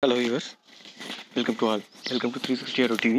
hello yours welcome to all welcome to three sixty arrow TV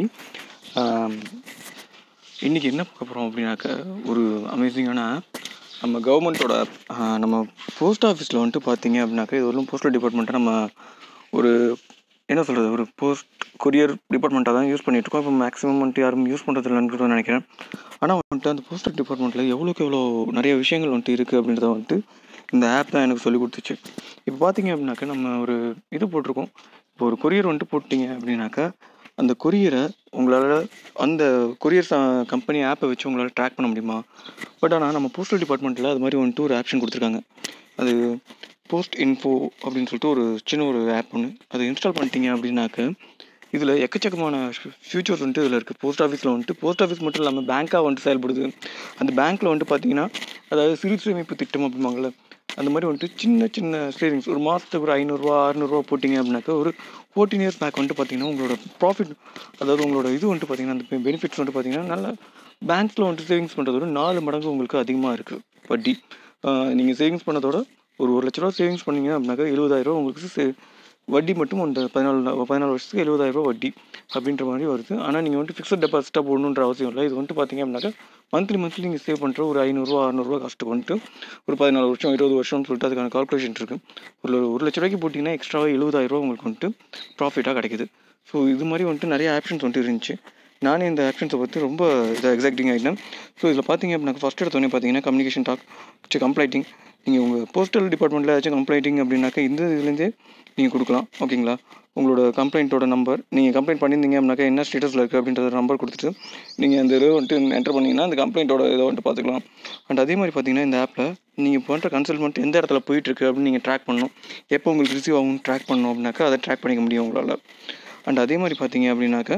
இன்றைக்கி என்ன பார்க்க போகிறோம் அப்படின்னாக்க ஒரு அமேசிங்கான ஆப் நம்ம கவர்மெண்ட்டோட நம்ம போஸ்ட் ஆஃபீஸில் வந்துட்டு பார்த்தீங்க அப்படின்னாக்க இது ஒரு போஸ்டல் டிபார்ட்மெண்ட்டை நம்ம ஒரு என்ன சொல்கிறது ஒரு போஸ்ட் கொரியர் டிபார்ட்மெண்ட்டாக தான் யூஸ் பண்ணிகிட்ருக்கோம் இப்போ மேக்ஸிமம் வந்துட்டு யாரும் யூஸ் பண்ணுறது இல்லைன்னு நினைக்கிறேன் ஆனால் வந்துட்டு அந்த போஸ்டல் டிபார்ட்மெண்ட்டில் எவ்வளோக்கு எவ்வளோ நிறைய விஷயங்கள் வந்துட்டு இருக்குது அப்படின்றத வந்துட்டு இந்த ஆப் தான் எனக்கு சொல்லி கொடுத்துச்சு இப்போ பார்த்தீங்க அப்படின்னாக்கா நம்ம ஒரு இது போட்டிருக்கோம் இப்போ ஒரு கொரியர் வந்துட்டு போட்டிங்க அப்படின்னாக்கா அந்த கொரியரை உங்களால் அந்த கொரியர் கம்பெனி ஆப்பை வச்சு உங்களால் ட்ராக் பண்ண முடியுமா பட் ஆனால் நம்ம போஸ்டல் டிபார்ட்மெண்ட்டில் அது மாதிரி வந்துட்டு ஒரு ஆப்ஷன் கொடுத்துருக்காங்க அது போஸ்ட் இன்ஃபோ அப்படின்னு சொல்லிட்டு ஒரு சின்ன ஒரு ஆப் ஒன்று அதை இன்ஸ்டால் பண்ணிட்டீங்க அப்படின்னாக்க இதில் எக்கச்சக்கமான ஃபியூச்சர்ஸ் வந்துட்டு இதில் இருக்குது போஸ்ட் ஆஃபீஸில் வந்துட்டு போஸ்ட் ஆஃபீஸ் மட்டும் இல்லாமல் பேங்க்காக வந்துட்டு செயல்படுது அந்த பேங்க்கில் வந்துட்டு பார்த்தீங்கன்னா அதாவது சிறு சேமிப்பு திட்டம் அப்படிம்பாங்கள்ல அந்த மாதிரி வந்துட்டு சின்ன சின்ன சேவிங்ஸ் ஒரு மாதத்துக்கு ஒரு ஐநூறுரூவா அறநூறுவா போட்டிங்க அப்படின்னாக்கா ஒரு ஃபோர்டீன் இயர்ஸ் பேக் வந்துட்டு பார்த்தீங்கன்னா உங்களோட ப்ராஃபிட் அதாவது உங்களோட இது வந்துட்டு பார்த்தீங்கன்னா அந்த பெனிஃபிட்ஸ் வந்துட்டு பார்த்தீங்கன்னா நல்ல பேங்க்ஸில் வந்துட்டு சேவிங்ஸ் பண்ணுறதோட நாலு மடங்கு உங்களுக்கு அதிகமாக இருக்குது வட்டி நீங்கள் சேவிங்ஸ் பண்ணதோட ஒரு ஒரு லட்ச ரூபா சேவிங்ஸ் பண்ணீங்க அப்படின்னாக்கா எழுபதாயிரரூவா உங்களுக்கு சே வட்டி மட்டும் அந்த பதினாலு பதினாலு வருஷத்துக்கு எழுபதாயிரரூவா வட்டி அப்படின்ற மாதிரி வருது ஆனால் நீங்கள் வந்துட்டு ஃபிக்ஸட் டெபாசிட்டாக போடணுன்ற அவசியம் இல்லை இது வந்துட்டு பார்த்தீங்க அப்படின்னாக்கா மந்த்லி மந்த்லி நீங்கள் சேவ் பண்ணுற ஒரு ஐநூறுரூவா அறநூறுவா காஸ்ட்டுக்கு வந்துட்டு ஒரு பதினாலு வருஷம் இருபது வருஷம்னு சொல்லிட்டு அதுக்கான கால்குலேஷன் இருக்குது ஒரு ஒரு லட்ச ரூபாய்க்கு போட்டிங்கன்னா எக்ஸ்ட்ராவாக எழுபதாயிரரூவா உங்களுக்கு வந்துட்டு ப்ராஃபிட்டாக கிடைக்குது ஸோ இது மாதிரி வந்துட்டு நிறைய ஆப்ஷன்ஸ் வந்துட்டு இருந்துச்சு நானே இந்த ஆப்ஷன்ஸை பற்றி ரொம்ப இதாக எக்ஸாக்டிங் ஆகிட்டேன் ஸோ இதில் பார்த்தீங்க அப்படின்னா ஃபஸ்ட் எடுத்தோடனே பார்த்தீங்கன்னா கம்யூனிகேஷன் டாக் சி கம்ப்ளைட்டிங் நீங்கள் உங்கள் போஸ்டல் டிபார்ட்மெண்ட்டில் ஏதாச்சும் கம்ப்ளைண்டிங் அப்படின்னாக்கா இந்த இதுலேருந்தே நீங்கள் கொடுக்கலாம் ஓகேங்களா உங்களோட கம்ப்ளைண்ட்டோட நம்பர் நீங்கள் கம்ப்ளைண்ட் பண்ணியிருந்தீங்க அப்படின்னாக்கா என்ன ஸ்டேட்டஸில் இருக்குது அப்படின்றத நம்பர் கொடுத்துட்டு நீங்கள் அந்த இதை வந்துட்டு என்டர் பண்ணிங்கன்னா அந்த கம்ப்ளைண்ட்டோட இதை வந்துட்டு பார்த்துக்கலாம் அண்ட் அதே மாதிரி பார்த்தீங்கன்னா இந்த ஆப்பில் நீங்கள் பண்ணுற கன்சல்மெண்ட் எந்த இடத்துல போயிட்டுருக்கு அப்படின்னு நீங்கள் ட்ராக் பண்ணணும் எப்போ உங்களுக்கு ரிசீவ் ஆகும் ட்ராக் பண்ணணும் அப்படின்னாக்கா அதை ட்ராக் பண்ணிக்க முடியும் உங்களால் அண்ட் அதே மாதிரி பார்த்தீங்க அப்படின்னாக்கா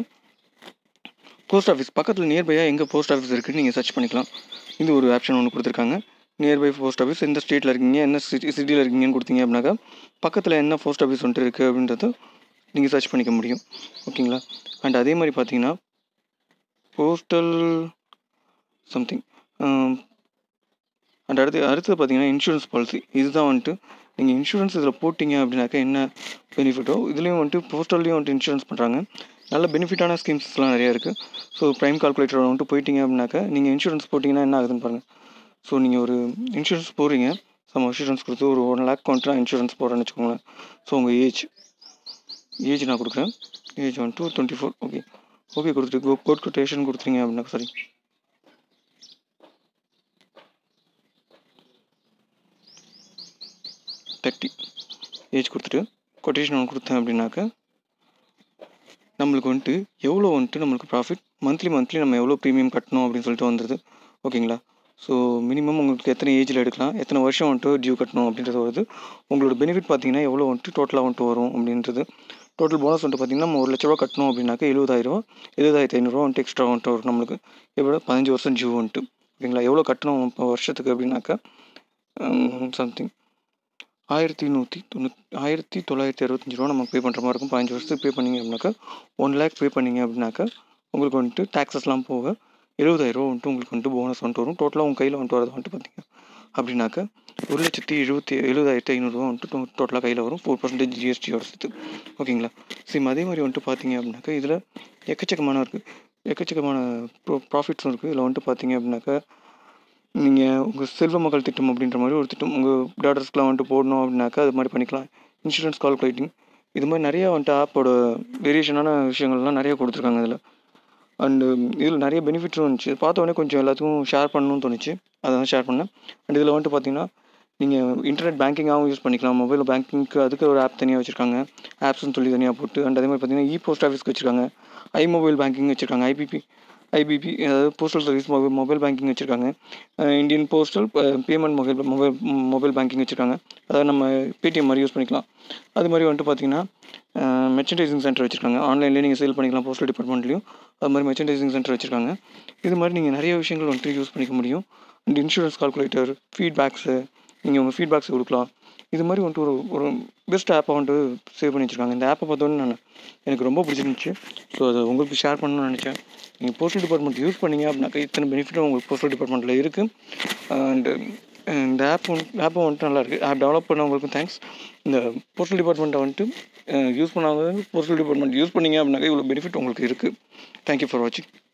போஸ்ட் ஆஃபீஸ் பக்கத்தில் நியர்பையாக எங்கே போஸ்ட் ஆஃபீஸ் இருக்குதுன்னு நீங்கள் சர்ச் பண்ணிக்கலாம் இந்த ஒரு ஆப்ஷன் ஒன்று கொடுத்துருக்காங்க நியர்பை போஸ்ட் ஆஃபீஸ் எந்த ஸ்டேட்டில் இருக்கீங்க என்ன சிட்டி சிட்டியில் இருக்கீங்கன்னு கொடுத்தீங்க அப்படின்னாக்கா பக்கத்தில் என்ன போஸ்ட் ஆஃபீஸ் வந்துட்டு இருக்குது அப்படின்றத நீங்கள் சர்ச் பண்ணிக்க முடியும் ஓகேங்களா அண்ட் அதே மாதிரி பார்த்தீங்கன்னா போஸ்டல் சம்திங் அண்ட் அடுத்து அடுத்தது பார்த்தீங்கன்னா இன்சூரன்ஸ் பாலிசி இதுதான் வந்துட்டு நீங்கள் இன்சூரன்ஸ் இதில் போட்டிங்க அப்படின்னாக்கா என்ன பெனிஃபிட்டோ இதுலேயும் வந்துட்டு போஸ்டல்லையும் வந்துட்டு இன்சூரன்ஸ் பண்ணுறாங்க நல்ல பெனிஃபிட்டான ஸ்கீம்ஸ்லாம் நிறையா இருக்குது ஸோ ப்ரைம் கால்குலேட்டர் வந்துட்டு போயிட்டீங்க அப்படின்னாக்கா நீங்கள் இன்சூரன்ஸ் போட்டிங்கன்னா என்ன ஆகுதுன்னு பாருங்கள் ஸோ நீங்கள் ஒரு இன்சூரன்ஸ் போகிறீங்க சம் இன்சூரன்ஸ் கொடுத்து ஒரு ஒன் லேக் வந்துட்டு நான் இன்சூரன்ஸ் போடுறேன்னு வச்சுக்கோங்களேன் ஸோ உங்கள் ஏஜ் ஏஜ் நான் கொடுக்குறேன் age one two twenty four okay okay கொடுத்துட்டு கோட் கொட்டேஷன் கொடுத்துருங்க அப்படின்னா சாரி தேர்ட்டி ஏஜ் கொடுத்துட்டு கொட்டேஷன் ஒன்று கொடுத்தேன் அப்படின்னாக்கா நம்மளுக்கு வந்துட்டு எவ்வளோ வந்துட்டு நம்மளுக்கு ப்ராஃபிட் மந்த்லி மந்த்லி நம்ம எவ்வளோ ப்ரீமியம் கட்டணும் அப்படின்னு சொல்லிட்டு வந்துடுது ஓகேங்களா ஸோ மினிமம் உங்களுக்கு எத்தனை ஏஜில் எடுக்கலாம் எத்தனை வருஷம் வந்துட்டு டியூ கட்டணும் அப்படின்றது வருது உங்களோட பெனிஃபிட் பார்த்தீங்கன்னா எவ்வளோ வந்துட்டு டோட்டலாக வந்துட்டு வரும் அப்படின்றது டோட்டல் போனஸ் வந்துட்டு பார்த்தீங்கன்னா நம்ம ஒரு லட்ச ரூபா கட்டணும் அப்படின்னாக்கா எழுபதாயிரரூவா எழுபதாயிரத்தி ஐநூறுரூவா வந்துட்டு எக்ஸ்ட்ரா வந்துட்டு வரும் நம்மளுக்கு எவ்வளோ பதினஞ்சு வருஷம் டியூ வந்துட்டு ஓகேங்களா எவ்வளோ கட்டணும் இப்போ வருஷத்துக்கு அப்படின்னாக்கா சம்திங் ஆயிரத்தி நூற்றி தொண்ணூத் ஆயிரத்தி தொள்ளாயிரத்தி அறுபத்தஞ்சி ரூபா நம்ம பே பண்ணுற மாதிரி இருக்கும் பதினஞ்சு வருஷத்துக்கு பே பண்ணிங்க அப்படின்னாக்கா ஒன் லேக் பே பண்ணிங்க அப்படின்னாக்கா உங்களுக்கு வந்துட்டு டேக்ஸஸ்லாம் போக எழுபதாயிரரூவா வந்துட்டு உங்களுக்கு வந்துட்டு போனஸ் வந்துட்டு வரும் டோட்டலாக உங்கள் கையில் வந்துட்டு வரது வந்துட்டு பார்த்தீங்க அப்படின்னாக்கா ஒரு லட்சத்தி எழுபத்தி எழுபதாயிரத்தி ஐநூறுரூவா வந்துட்டு டோட்டலாக கையில் வரும் ஃபோர் பர்சன்டேஜ் ஜிஎஸ்டியோட சேர்த்து ஓகேங்களா சேம் அதே மாதிரி வந்துட்டு பார்த்தீங்க அப்படின்னாக்கா இதில் எக்கச்சக்கமான இருக்குது எக்கச்சக்கமான ப்ரோ ப்ராஃபிட்ஸும் இருக்குது இதில் வந்துட்டு பார்த்தீங்க அப்படின்னாக்கா நீங்கள் உங்கள் செல்வ மகள் திட்டம் அப்படின்ற மாதிரி ஒரு திட்டம் உங்கள் டாட்டர்ஸ்க்குலாம் வந்துட்டு போடணும் அப்படின்னாக்கா அது மாதிரி பண்ணிக்கலாம் இன்சூரன்ஸ் கால்குலேட்டிங் இது மாதிரி நிறையா வந்துட்டு ஆப்போட வேரியேஷனான விஷயங்கள்லாம் நிறைய கொடுத்துருக்காங்க இதில் அண்டு இதில் நிறைய பெனிஃபிட்ஸும் இருந்துச்சு பார்த்த உடனே கொஞ்சம் எல்லாத்துக்கும் ஷேர் பண்ணணும்னு தோணுச்சு அதை தான் ஷேர் பண்ணேன் அண்ட் இதில் வந்துட்டு பார்த்தீங்கன்னா நீங்கள் இன்டர்நெட் பேங்கிங்காகவும் யூஸ் பண்ணிக்கலாம் மொபைல் பேங்கிங்க்கு அதுக்கு ஒரு ஆப் தனியாக வச்சுருக்காங்க ஆப்ஸ்னு சொல்லி தனியாக போட்டு அண்ட் அதே மாதிரி பார்த்தீங்கன்னா இ போஸ்ட் ஆஃபீஸ்க்கு வச்சுருக்காங்க ஐ மொபைல் பேங்கிங் வச்சுருக்காங்க ஐபிபி ஐபிபி அதாவது postal service mobile mobile banking வச்சுருக்காங்க Indian postal payment mobile mobile mobile banking வச்சுருக்காங்க அதாவது நம்ம பேடிஎம் மாதிரி யூஸ் பண்ணிக்கலாம் அது மாதிரி வந்துட்டு பார்த்தீங்கன்னா மெர்ச்சன்டைசிங் சென்டர் வச்சுருக்காங்க ஆன்லைன்லேயே நீங்கள் சேல் பண்ணிக்கலாம் போஸ்டல் டிபார்ட்மெண்ட்லேயும் அது மாதிரி மெர்ச்சன்டைசிங் சென்டர் வச்சுருக்காங்க இது மாதிரி நீங்கள் நிறைய விஷயங்கள் வந்துட்டு யூஸ் பண்ணிக்க முடியும் அண்ட் இன்சூரன்ஸ் கால்குலேட்டர் ஃபீட்பேக்ஸு நீங்கள் உங்கள் ஃபீட்பேக்ஸ் கொடுக்கலாம் இது மாதிரி வந்துட்டு ஒரு ஒரு பெஸ்ட் ஆப்பை வந்துட்டு சேவ் பண்ணி வச்சுருக்காங்க இந்த ஆப்பை பார்த்தோன்னே நான் எனக்கு ரொம்ப பிடிச்சிருந்துச்சு ஸோ அதை உங்களுக்கு ஷேர் பண்ணணும்னு நினச்சேன் நீங்கள் போஸ்டல் டிபார்ட்மெண்ட் யூஸ் பண்ணீங்க அப்படின்னாக்கா இத்தனை பெனிஃபிட்டும் உங்களுக்கு போஸ்டல் டிபார்ட்மெண்ட்டில் இருக்குது அண்டு இந்த ஆப் வந்து ஆப்பும் வந்துட்டு நல்லாயிருக்கு ஆப் டெவலப் பண்ணவங்களுக்கும் தேங்க்ஸ் இந்த போஸ்டல் டிபார்ட்மெண்ட்டை வந்துட்டு யூஸ் பண்ணாதவங்க போஸ்டல் டிபார்ட்மெண்ட் யூஸ் பண்ணீங்க அப்படின்னாக்கா இவ்வளோ பெனிஃபிட் உங்களுக்கு இருக்குது தேங்க்யூ ஃபார் வாட்சிங்